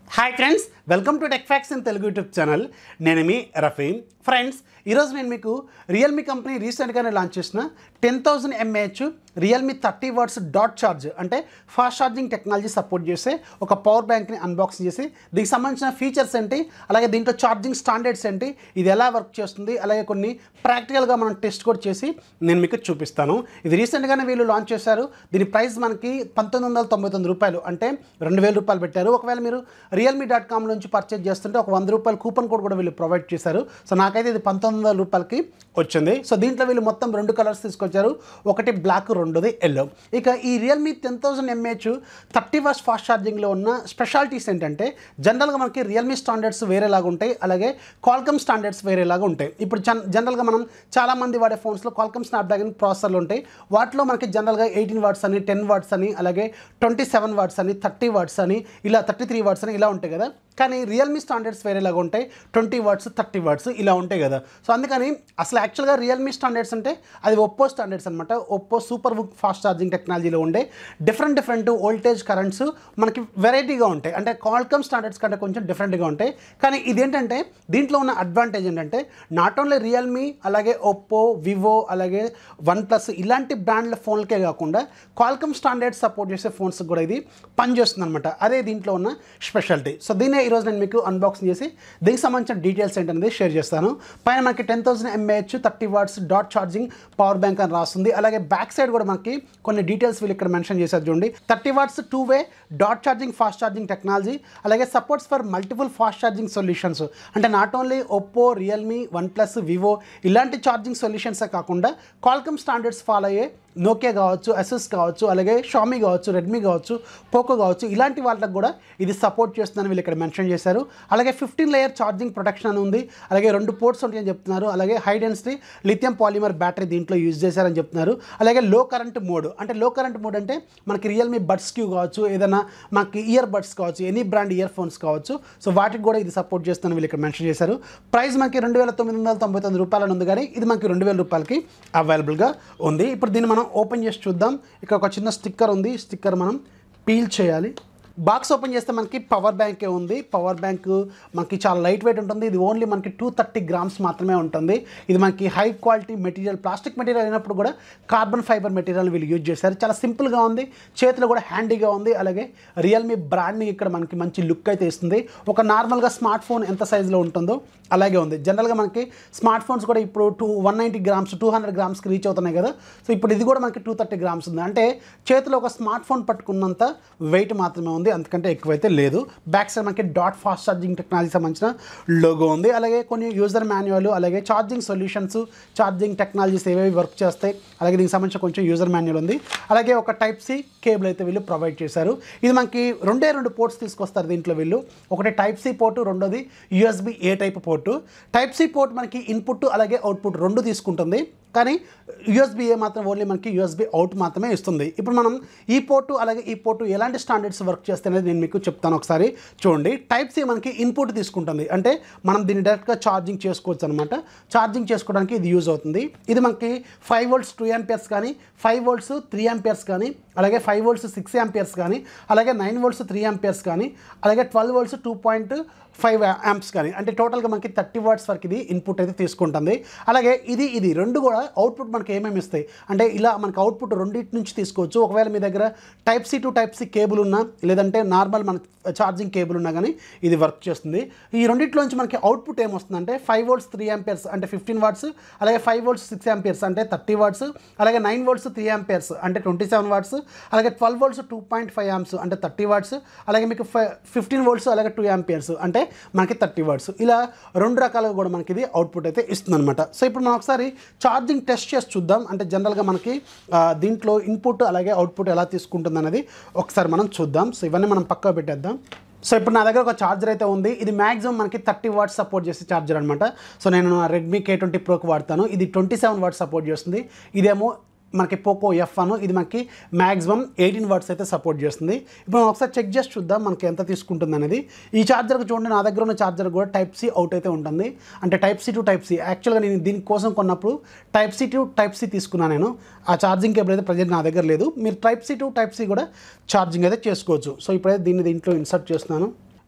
hi friends welcome to tech facts in Telugu YouTube channel నేను మీ Rafeem friends ఈరోజు నేను మీకు రియల్మీ కంపెనీ రీసెంట్గానే లాంచ్ చేసిన ten thousand M A H Realme thirty watts డాట్ ఛార్జ్ అంటే ఫాస్ట్ ఛార్జింగ్ టెక్నాలజీ సపోర్ట్ చేసే ఒక పవర్ బ్యాంక్ని అన్బాక్సింగ్ చేసి దీనికి సంబంధించిన ఫీచర్స్ ఏంటి అలాగే దీంట్లో ఛార్జింగ్ స్టాండర్డ్స్ ఏంటి ఇది ఎలా వర్క్ చేస్తుంది అలాగే కొన్ని ప్రాక్టికల్గా మనం టెస్ట్ కూడా చేసి నేను మీకు చూపిస్తాను ఇది రీసెంట్గానే వీళ్ళు లాంచ్ చేశారు దీని ప్రైస్ మనకి పంతొమ్మిది వందల తొంభై తొమ్మిది రూపాయలు అంటే రెండు వేల రూపాయలు పెట్టారు ఒకవేళ మీరు రియల్మీ డాట్ కామ్ నుంచి పర్చేజ్ చేస్తుంటే ఒక వంద రూపాయల కూపన్ కోడ్ కూడా వీళ్ళు ప్రొవైడ్ చేశారు సో నాకైతే ఇది పంతొమ్మిది వందల రూపాయలకి వచ్చింది సో దీంట్లో వీళ్ళు మొత్తం రెండు కలర్స్ తీసుకొచ్చారు ఒకటి బ్లాక్ రెండోది ఎల్లో ఇక ఈ Realme ten thousand M A H thirty watts fast ఛార్జింగ్లో ఉన్న స్పెషాలిటీస్ ఏంటంటే జనరల్గా మనకి రియల్మీ స్టాండర్డ్స్ వేరేలాగా ఉంటాయి అలాగే కాల్కమ్ స్టాండర్డ్స్ వేరేలాగా ఉంటాయి ఇప్పుడు జన్ జనరల్గా మనం చాలామంది వాడే ఫోన్స్లో కాల్కమ్ స్నాప్డ్రాగన్ ప్రాసెసర్లు ఉంటాయి వాటిలో మనకి జనరల్గా ఎయిటీన్ వాట్స్ అని టెన్ వాట్స్ అని అలాగే ట్వంటీ సెవెన్ వాట్స్ అని థర్టీ వాట్స్ అని ఇలా థర్టీ త్రీ వాట్స్ అని ఇలా ఉంటాయి కదా కానీ రియల్మీ స్టాండర్డ్స్ వేరేలాగా ఉంటాయి ట్వంటీ వాట్స్ థర్టీ వాట్స్ ఇలా ఉంటాయి కదా సో అందుకని అసలు యాక్చువల్గా రియల్మీ స్టాండర్డ్స్ అంటే అది ఒప్పో స్టాండర్డ్స్ అనమాట ఒప్పో సూపర్ బుక్ ఫాస్ట్ ఛార్జింగ్ టెక్నాలజీలో ఉండే డిఫరెంట్ డిఫరెంట్ వోల్టేజ్ కరెంట్స్ మనకి వెరైటీగా ఉంటాయి అంటే కాల్కమ్ స్టాండర్డ్స్ కంటే కొంచెం డిఫరెంట్గా ఉంటాయి కానీ ఇదేంటంటే దీంట్లో ఉన్న అడ్వాంటేజ్ ఏంటంటే నాట్ ఓన్లీ రియల్మీ అలాగే ఒప్పో వివో అలాగే వన్ ప్లస్ ఇలాంటి బ్రాండ్ల ఫోన్లకే కాకుండా కాల్కమ్ స్టాండర్డ్స్ సపోర్ట్ చేసే ఫోన్స్ కూడా ఇది పనిచేస్తుంది అనమాట అదే దీంట్లో ఉన్న స్పెషాలిటీ సో దీనే ఈరోజు నేను మీకు అన్బాక్సింగ్ చేసి దీనికి సంబంధించిన డీటెయిల్స్ ఏంటనేది షేర్ చేస్తాను పైన మనకి ten thousand M A H thirty watts డాట్ ఛార్జింగ్ పవర్ బ్యాంక్ అని రాస్తుంది అలాగే బ్యాక్ సైడ్ కూడా మనకి కొన్ని డీటెయిల్స్ వీళ్ళు ఇక్కడ మెన్షన్ చేశారు చూడండి థర్టీ వాట్స్ టూ వే డాట్ ఛార్జింగ్ ఫాస్ట్ ఛార్జింగ్ టెక్నాలజీ అలాగే supports for multiple fast charging solutions అంటే not only Oppo Realme OnePlus Vivo ఇలాంటి ఛార్జింగ్ సొల్యూషన్సే కాకుండా కాల్కమ్ స్టాండర్డ్స్ ఫాలో అయ్యే నోకియా కావచ్చు ఎస్ఎస్ కావచ్చు అలాగే షామీ కావచ్చు రెడ్మీ కావచ్చు పోకో కావచ్చు ఇలాంటి వాళ్ళకి కూడా ఇది సపోర్ట్ చేస్తుందని వీళ్ళు ఇక్కడ మెన్షన్ చేశారు అలాగే ఫిఫ్టీన్ లేయర్ ఛార్జింగ్ ప్రొటెక్షన్ అని ఉంది అలాగే రెండు పోర్ట్స్ ఉంటాయని చెప్తున్నారు అలాగే high density lithium polymer battery దీంట్లో యూజ్ చేశారని చెప్తున్నారు అలాగే లో కరెంట్ మోడ్ అంటే లో కరెంట్ మోడ్ అంటే మనకి రియల్మీ బడ్స్ క్యూ కావచ్చు ఏదైనా మనకి ఇయర్ బడ్స్ కావచ్చు ఎనీ బ్రాండ్ ఇయర్ ఫోన్స్ కావచ్చు సో వాటికి కూడా ఇది సపోర్ట్ చేస్తుందని వీళ్ళు ఇక్కడ మెన్షన్ చేశారు ప్రైస్ మనకి రెండు వేల తొమ్మిది వందల తొంభై తొమ్మిది రూపాయలు ఉంది కానీ ఇది మనకి రెండు వేల రూపాయలకి అవైలబుల్గా ఉంది ఇప్పుడు దీన్ని మనం ఓపెన్ చేసి చూద్దాం ఇక్కడ ఒక చిన్న స్టిక్కర్ ఉంది స్టిక్కర్ మనం పీల్ చేయాలి బాక్స్ ఓపెన్ చేస్తే మనకి పవర్ బ్యాంకే ఉంది పవర్ బ్యాంక్ మనకి చాలా లైట్ వెయిట్ ఉంటుంది ఇది ఓన్లీ మనకి టూ థర్టీ గ్రామ్స్ మాత్రమే ఉంటుంది ఇది మనకి high quality material plastic material అయినప్పుడు కూడా కార్బన్ ఫైబర్ మెటీరియల్ వీళ్ళు యూజ్ చేశారు చాలా సింపుల్గా ఉంది చేతిలో కూడా హ్యాండీగా ఉంది అలాగే రియల్మీ బ్రాండ్ని ఇక్కడ మనకి మంచి లుక్ అయితే ఇస్తుంది ఒక నార్మల్గా స్మార్ట్ ఫోన్ ఎంత సైజులో ఉంటుందో అలాగే ఉంది జనరల్గా మనకి స్మార్ట్ ఫోన్స్ కూడా ఇప్పుడు to one ninety grams two hundred గ్రామ్స్కి రీచ్ అవుతున్నాయి కదా సో ఇప్పుడు ఇది కూడా మనకి టూ థర్టీ గ్రామ్స్ ఉంది అంటే చేతిలో ఒక స్మార్ట్ ఫోన్ పట్టుకున్నంత వెయిట్ మాత్రమే ఉంది అంతకంటే ఎక్కువైతే లేదు బ్యాక్ సైడ్ మనకి డాట్ ఫాస్ట్ ఛార్జింగ్ టెక్నాలజీ సంబంధించిన లోగో ఉంది అలాగే కొన్ని యూజర్ మాన్యువల్ అలాగే ఛార్జింగ్ సొల్యూషన్స్ ఛార్జింగ్ టెక్నాలజీస్ ఏవేవి వర్క్ చేస్తాయి అలాగే దీనికి సంబంధించిన కొంచెం యూజర్ మాన్యువల్ ఉంది అలాగే ఒక టైప్ సి కేబుల్ అయితే వీళ్ళు ప్రొవైడ్ చేశారు ఇది మనకి రెండే రెండు పోర్ట్స్ తీసుకొస్తారు దీంట్లో వీళ్ళు ఒకటి టైప్ సి పోర్టు రెండోది U S B A type port type C port మనకి ఇన్పుట్ అలాగే అవుట్పుట్ రెండు తీసుకుంటుంది కానీ యూఎస్బి ఏ మాత్రం ఓన్లీ మనకి యూఎస్బి అవుట్ మాత్రమే ఇస్తుంది ఇప్పుడు మనం ఈ పోర్టు అలాగే ఈ పోర్టు ఎలాంటి స్టాండర్డ్స్ వర్క్ చేస్తే అనేది నేను మీకు చెప్తాను ఒకసారి చూడండి టైప్ సి మనకి ఇన్పుట్ తీసుకుంటుంది అంటే మనం దీన్ని డైరెక్ట్గా ఛార్జింగ్ చేసుకోవచ్చు అనమాట ఛార్జింగ్ చేసుకోవడానికి ఇది యూజ్ అవుతుంది ఇది మనకి ఫైవ్ వోల్ట్స్ టూ యాంపియర్స్ కానీ ఫైవ్ వోల్ట్స్ త్రీ యాంపియర్స్ కానీ అలాగే ఫైవ్ వోల్ట్స్ సిక్స్ యాంపియర్స్ కానీ అలాగే నైన్ వోల్ట్స్ త్రీ యాంపియర్స్ కానీ అలాగే twelve volts two point five amps కానీ అంటే టోటల్గా మనకి థర్టీ వాట్స్ వరకు ఇది ఇన్పుట్ అయితే తీసుకుంటుంది అలాగే ఇది ఇది రెండు కూడా అవుట్పుట్ మనకి ఏమేమి ఇస్తాయి అంటే ఇలా మనకి అవుట్పుట్ రెండింటి నుంచి తీసుకోవచ్చు ఒకవేళ మీ దగ్గర type C to type C cable ఉన్నా లేదంటే నార్మల్ మన ఛార్జింగ్ కేబుల్ ఉన్నా కానీ ఇది వర్క్ చేస్తుంది ఈ రెండింటిలోంచి మనకి అవుట్పుట్ ఏమొస్తుందంటే ఫైవ్ వోల్ట్స్ త్రీ యాంపియర్స్ అంటే ఫిఫ్టీన్ వాట్స్ అలాగే ఫైవ్ వోల్ట్స్ సిక్స్ యాంపియర్స్ అంటే థర్టీ వాట్స్ అలాగే నైన్ వోల్ట్స్ త్రీ యాంపియర్స్ అంటే ట్వంటీ సెవెన్ వాట్స్ అలాగే twelve volts two point five amps అంటే థర్టీ వాట్స్ అలాగే మీకు ఫిఫ్టీన్ వోల్ట్స్ అలాగే టూ యాంపియర్స్ అంటే మనకి థర్టీ వాట్స్ ఇలా రెండు రకాలుగా కూడా మనకి ఇది అవుట్పుట్ అయితే ఇస్తుంది అనమాట సో ఇప్పుడు మనం ఒకసారి ఛార్జింగ్ టెస్ట్ చేసి చూద్దాం అంటే జనరల్గా మనకి ఆ, దీంట్లో ఇన్పుట్ అలాగే అవుట్పుట్ ఎలా తీసుకుంటుంది అనేది ఒకసారి మనం చూద్దాం సో ఇవన్నీ మనం పక్కా పెట్టేద్దాం సో ఇప్పుడు నా దగ్గర ఒక ఛార్జర్ అయితే ఉంది ఇది మ్యాక్సిమం మనకి థర్టీ వాట్స్ సపోర్ట్ చేసే ఛార్జర్ అనమాట సో నేను రెడ్మీ కే ట్వంటీ ప్రోకి వాడతాను ఇది ట్వంటీ సెవెన్ వాట్స్ సపోర్ట్ చేస్తుంది ఇదేమో మనకి పోకో ఎఫ్ అను ఇది మనకి మ్యాక్సిమం ఎయిటీన్ వాట్స్ అయితే సపోర్ట్ చేస్తుంది ఇప్పుడు మనం ఒకసారి చెక్ చేసి చూద్దాం మనకి ఎంత తీసుకుంటుంది అనేది ఈ ఛార్జర్కి చూడండి నా దగ్గర ఉన్న ఛార్జర్ కూడా టైప్ సి అవుట్ అయితే ఉంటుంది అంటే type C to type C యాక్చువల్గా నేను దీనికోసం కొన్నప్పుడు type C to type C తీసుకున్నాను నేను ఆ ఛార్జింగ్ కేబుల్ అయితే ప్రజెంట్ నా దగ్గర లేదు మీరు type C to type C కూడా ఛార్జింగ్ అయితే చేసుకోవచ్చు సో ఇప్పుడైతే దీన్ని దీంట్లో ఇన్సర్ట్ చేస్తున్నాను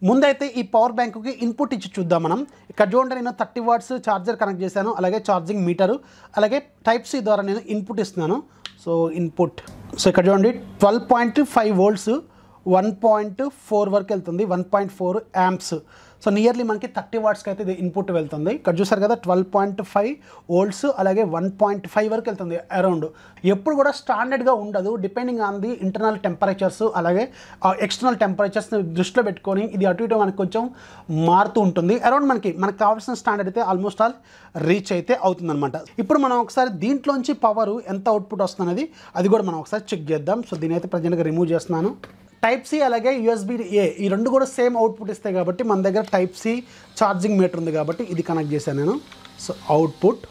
ముందైతే ఈ పవర్ బ్యాంకుకి ఇన్పుట్ ఇచ్చి చూద్దాం మనం ఇక్కడ చూడండి నేను థర్టీ వాట్స్ ఛార్జర్ కనెక్ట్ చేశాను అలాగే ఛార్జింగ్ మీటరు అలాగే టైప్ సి ద్వారా నేను ఇన్పుట్ ఇస్తున్నాను సో ఇన్పుట్ సో ఇక్కడ చూడండి twelve point five volts one point four వరకు వెళ్తుంది one point four amps so nearly మనకి థర్టీ వాట్స్కి అయితే ఇది ఇన్పుట్ వెళ్తుంది ఇక్కడ చూసారు కదా ట్వెల్వ్ పాయింట్ ఫైవ్ వోల్ట్స్ అలాగే వన్ పాయింట్ ఫైవ్ వరకు వెళ్తుంది అరౌండ్ ఎప్పుడు కూడా స్టాండర్డ్గా ఉండదు depending on the internal temperatures అలాగే ఎక్స్టర్నల్ టెంపరేచర్స్ని దృష్టిలో పెట్టుకొని ఇది అటు ఇటు మనకి కొంచెం మారుతూ ఉంటుంది అరౌండ్ మనకి మనకు కావాల్సిన స్టాండర్డ్ అయితే ఆల్మోస్ట్ ఆల్ రీచ్ అయితే అవుతుందన్నమాట ఇప్పుడు మనం ఒకసారి దీంట్లోంచి పవర్ ఎంత అవుట్పుట్ వస్తున్నది అది కూడా మనం ఒకసారి చెక్ చేద్దాం సో దీని అయితే ప్రజెంట్గా రిమూవ్ చేస్తున్నాను టైప్ సి అలాగే యూఎస్బి ఏ ఈ రెండు కూడా సేమ్ అవుట్పుట్ ఇస్తాయి కాబట్టి మన దగ్గర టైప్ సి ఛార్జింగ్ మీటర్ ఉంది కాబట్టి ఇది కనెక్ట్ చేశాను నేను సో అవుట్పుట్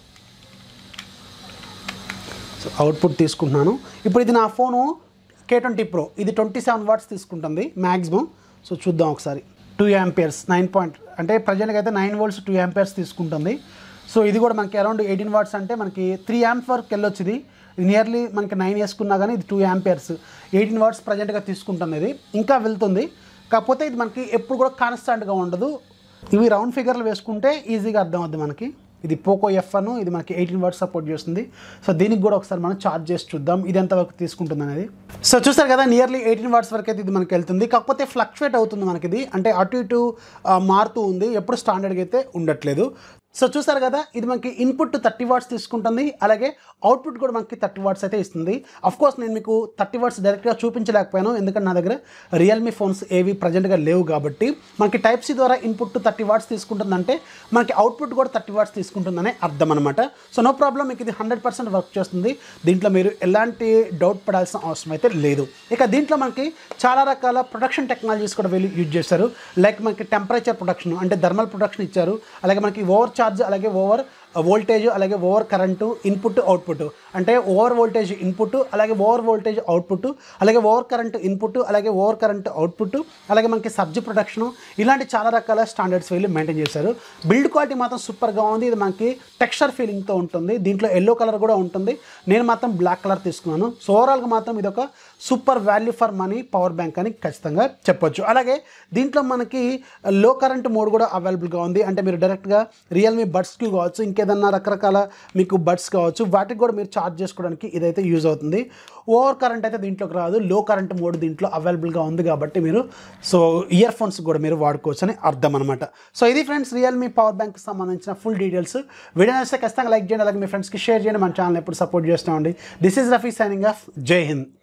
సో అవుట్పుట్ తీసుకుంటున్నాను ఇప్పుడు ఇది నా ఫోను కే ట్వంటీ ప్రో ఇది ట్వంటీ సెవెన్ వాట్స్ తీసుకుంటుంది మ్యాక్సిమం సో చూద్దాం ఒకసారి టూ యాంపియర్స్ నైన్ పాయింట్ అంటే ప్రజెంట్గా అయితే నైన్ వోల్ట్స్ టూ యాంపియర్స్ తీసుకుంటుంది సో ఇది కూడా మనకి అరౌండ్ ఎయిటీన్ వాట్స్ అంటే మనకి త్రీ యాంప్స్ వరకు వెళ్ళొచ్చు ఇది నియర్లీ మనకి నైన్ వేసుకున్నా కానీ ఇది టూ యాంపియర్స్ ఎయిటీన్ వాట్స్ ప్రజెంట్గా తీసుకుంటుంది ఇది ఇంకా వెళ్తుంది కాకపోతే ఇది మనకి ఎప్పుడు కూడా కాన్స్టాంట్గా ఉండదు ఇవి రౌండ్ ఫిగర్లు వేసుకుంటే ఈజీగా అర్థం అవుద్ది మనకి ఇది పోకో ఎఫ్ అను ఇది మనకి ఎయిటీన్ వర్డ్స్ సపోర్ట్ చేస్తుంది సో దీనికి కూడా ఒకసారి మనం చార్జ్ చేసి చూద్దాం ఇది ఎంతవరకు తీసుకుంటుంది అనేది సో చూస్తారు కదా నియర్లీ ఎయిటీన్ వాట్స్ వరకు అయితే ఇది మనకి వెళ్తుంది కాకపోతే ఫ్లక్చువేట్ అవుతుంది మనకి ఇది అంటే అటు ఇటు ఆ, మారుతూ ఉంది ఎప్పుడు స్టాండర్డ్గా అయితే ఉండట్లేదు సో చూసారు కదా ఇది మనకి ఇన్పుట్ థర్టీ వాట్స్ తీసుకుంటుంది అలాగే అవుట్పుట్ కూడా మనకి థర్టీ వాట్స్ అయితే ఇస్తుంది అఫ్ కోర్స్ నేను మీకు థర్టీ వాట్స్ డైరెక్ట్గా చూపించలేకపోయాను ఎందుకంటే నా దగ్గర రియల్మీ ఫోన్స్ ఏవి ప్రజెంట్గా లేవు కాబట్టి మనకి టైప్ సి ద్వారా ఇన్పుట్ థర్టీ వాట్స్ తీసుకుంటుందంటే మనకి అవుట్పుట్ కూడా థర్టీ వాట్స్ తీసుకుంటుందనే అర్థం అనమాట సో నో ప్రాబ్లం మీకు ఇది హండ్రెడ్ పర్సెంట్ వర్క్ చేస్తుంది దీంట్లో మీరు ఎలాంటి డౌట్ పడాల్సిన అవసరం అయితే లేదు ఇక దీంట్లో మనకి చాలా రకాల ప్రొడక్షన్ టెక్నాలజీస్ కూడా వీళ్ళు యూజ్ చేశారు లైక్ మనకి టెంపరేచర్ ప్రొడక్షన్ అంటే థర్మల్ ప్రొడక్షన్ ఇచ్చారు అలాగే మనకి ఓవర్ ఛార్జ్ అలాగే ఓవర్ వోల్టేజ్ అలాగే ఓవర్ కరెంటు ఇన్పుట్ అవుట్పుట్ అంటే ఓవర్ వోల్టేజ్ ఇన్పుట్ అలాగే ఓవర్ వోల్టేజ్ అవుట్పుట్ అలాగే ఓవర్ కరెంట్ ఇన్పుట్ అలాగే ఓవర్ కరెంట్ అవుట్పుట్ అలాగే మనకి సబ్జ్ ప్రొడక్షన్ ఇలాంటి చాలా రకాల స్టాండర్డ్స్ వీళ్ళు మెయింటైన్ చేశారు బిల్డ్ క్వాలిటీ మాత్రం సూపర్గా ఉంది ఇది మనకి టెక్స్చర్ ఫీలింగ్తో ఉంటుంది దీంట్లో ఎల్లో కలర్ కూడా ఉంటుంది నేను మాత్రం బ్లాక్ కలర్ తీసుకున్నాను సో ఓవరాల్గా మాత్రం ఇది ఒక super value for money power bank అని ఖచ్చితంగా చెప్పొచ్చు అలాగే దీంట్లో మనకి లో కరెంట్ మోడ్ కూడా అవైలబుల్గా ఉంది అంటే మీరు డైరెక్ట్గా రియల్మీ బడ్స్కి కావచ్చు ఇంకేదన్నా రకరకాల మీకు బడ్స్ కావచ్చు వాటికి కూడా మీరు ఛార్జ్ చేసుకోవడానికి ఇదైతే యూజ్ అవుతుంది ఓవర్ కరెంట్ అయితే దీంట్లోకి రాదు లో కరెంట్ మోడ్ దీంట్లో అవైలబుల్గా ఉంది కాబట్టి మీరు సో ఇయర్ ఫోన్స్ కూడా మీరు వాడుకోవచ్చు అని అర్థం అనమాట సో ఇది ఫ్రెండ్స్ రియల్మీ పవర్ బ్యాంక్కి సంబంధించిన ఫుల్ డీటెయిల్స్ వీడియో నచ్చితే ఖచ్చితంగా లైక్ చేయండి అలాగే మీ ఫ్రెండ్స్కి షేర్ చేయండి మన ఛానల్ ఎప్పుడు సపోర్ట్ చేస్తామండి this is Rafi signing off జై హింద్